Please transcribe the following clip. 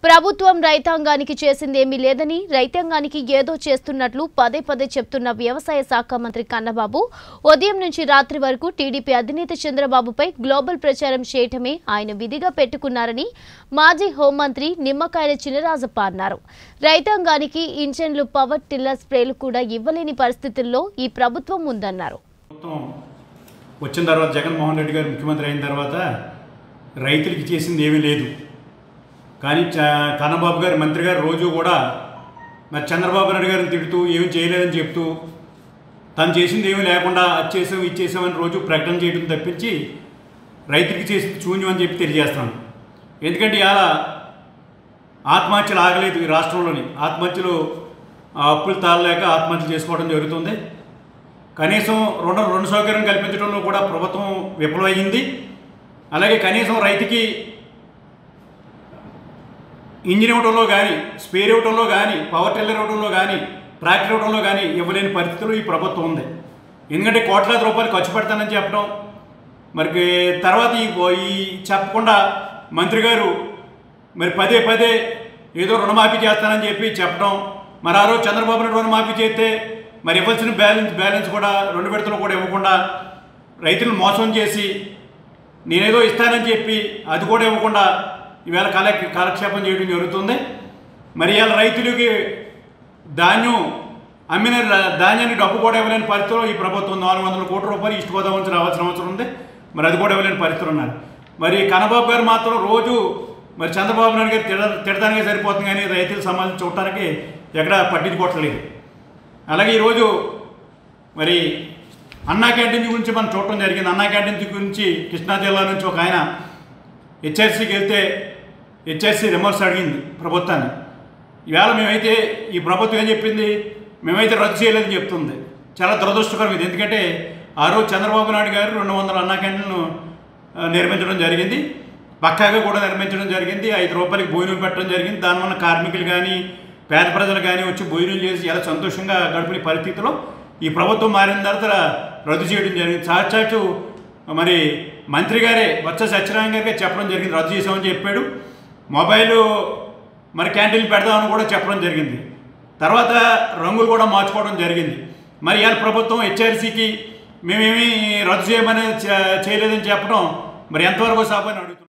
ప్రభుత్వం రైతాంగానికి చేసిందేమీ లేదని రైతాంగానికి ఏదో చేస్తున్నట్లు పదే పదే చెప్తున్న వ్యవసాయ శాఖ మంత్రి కన్నబాబు ఉదయం నుంచి రాత్రి వరకు టీడీపీ అధినేత చంద్రబాబుపై గ్లోబల్ ప్రచారం చేయటమే ఆయన విధిగా పెట్టుకున్నారని మాజీ హోంమంత్రి నిమ్మకాయల చినరాజప్ప అన్నారు రైతాంగానికి ఇంజన్లు పవర్ టిల్లర్ స్ప్రేలు కూడా ఇవ్వలేని పరిస్థితుల్లో ఈ ప్రభుత్వం ఉందన్నారు ప్రభుత్వం వచ్చిన తర్వాత జగన్మోహన్ రెడ్డి గారు ముఖ్యమంత్రి అయిన తర్వాత రైతులకి చేసింది ఏమీ లేదు కానీ చ కన్నబాబు గారు మంత్రి గారు రోజు కూడా మరి చంద్రబాబు నాయుడు గారిని తిడుతూ ఏమి చేయలేదని చెప్తూ తను చేసింది ఏమీ లేకుండా అది చేసాం ఇది చేసామని రోజు ప్రకటన చేయడం తప్పించి రైతులకి చేసింది శూన్యం అని చెప్పి తెలియజేస్తాను ఎందుకంటే ఇవాళ ఆత్మహత్యలు ఆగలేదు ఈ రాష్ట్రంలోని ఆత్మహత్యలు ఆ, అప్పులు తాళలేక ఆత్మహత్యలు చేసుకోవడం జరుగుతుంది కనీసం రుణ రుణ సౌకర్యం కల్పించడంలో కూడా ప్రభుత్వం విఫలమైంది అలాగే కనీసం రైతుకి ఇంజిన్ ఇవ్వడంలో కానీ స్పేర్ ఇవ్వడంలో కానీ పవర్ టిల్లర్ ఇవ్వడంలో కానీ ట్రాక్టర్ ఇవ్వడంలో కానీ ఇవ్వలేని పరిస్థితులు ఈ ప్రభుత్వం ఉంది ఎందుకంటే కోట్లాది రూపాయలు ఖర్చు పెడతానని చెప్పడం మరి తర్వాత ఈ ఈ చెప్పకుండా మంత్రి గారు మరి పదే పదే ఏదో రుణమాఫీ చేస్తానని చెప్పి చెప్పడం మరి ఆ రోజు చంద్రబాబు నాయుడు రుణమాఫీ చేస్తే మరి ఇవ్వాల్సిన బ్యాలెన్స్ బ్యాలెన్స్ కూడా రెండు విడతలు కూడా ఇవ్వకుండా రైతులను మోసం చేసి నేనేదో ఇస్తానని చెప్పి అది కూడా ఇవ్వకుండా ఈవేళ కాల కాలక్షేపం చేయడం జరుగుతుంది మరి ఇవాళ రైతులకి ధాన్యం అమ్మిన ర- ధాన్యాన్ని డబ్బు కూడా ఇవ్వలేని పరిస్థితిలో ఈ ప్రభుత్వం నాలుగు వందల కోట్ల రూపాయలు ఈస్ట్ గోదావరి నుంచి రావాల్సిన అవసరం ఉంది మరి అది కూడా ఇవ్వలేని పరిస్థితులు ఉన్నారు మరి కన్నబాబు గారు మాత్రం రోజు మరి చంద్రబాబు నాయుడు గారు తిడ తిడటానికే సరిపోతుంది కానీ రైతుల సమాజం చూడటానికి ఎక్కడ పట్టించుకోవట్లేదు అలాగే ఈరోజు మరి అన్నా క్యాంటీన్ గురించి మనం చూడటం జరిగింది అన్నా క్యాంటీన్ గురించి కృష్ణా జిల్లా నుంచి ఒక ఆయన హెచ్ఆర్సీకి వెళ్తే హెచ్ఆర్సీ రిమర్స్ అడిగింది ప్రభుత్వాన్ని ఈవేళ మేమైతే ఈ ప్రభుత్వం ఏం చెప్పింది మేమైతే రద్దు చేయలేదని చెప్తుంది చాలా దురదృష్టకరం ఇది ఎందుకంటే ఆ రోజు చంద్రబాబు నాయుడు గారు రెండు వందల అన్నా క్యాంటీన్లు ఆ, నిర్మించడం జరిగింది పక్కాగా కూడా నిర్మించడం జరిగింది ఐదు రూపాయలకి భోజనం పెట్టడం జరిగింది దానివల్ల కార్మికులు కానీ పేద ప్రజలు కానీ వచ్చి భోజనం చేసి ఎలా సంతోషంగా గడిపిన పరిస్థితిలో ఈ ప్రభుత్వం మారిన తర్వాత రద్దు చేయడం జరిగింది సాక్షాత్తు మరి మంత్రి గారే బొత్స సత్యనారాయణ గారికి చెప్పడం జరిగింది రద్దు చేసామని చెప్పాడు మొబైల్ మరి క్యాంటీన్లు పెడదామని కూడా చెప్పడం జరిగింది తర్వాత రంగులు కూడా మార్చుకోవడం జరిగింది మరి ఇవాళ ప్రభుత్వం హెచ్ఆర్సీకి మేమేమీ రద్దు చేయమని చే- చేయలేదని చెప్పడం మరి ఎంతవరకు సాపని అడుగుతున్నాం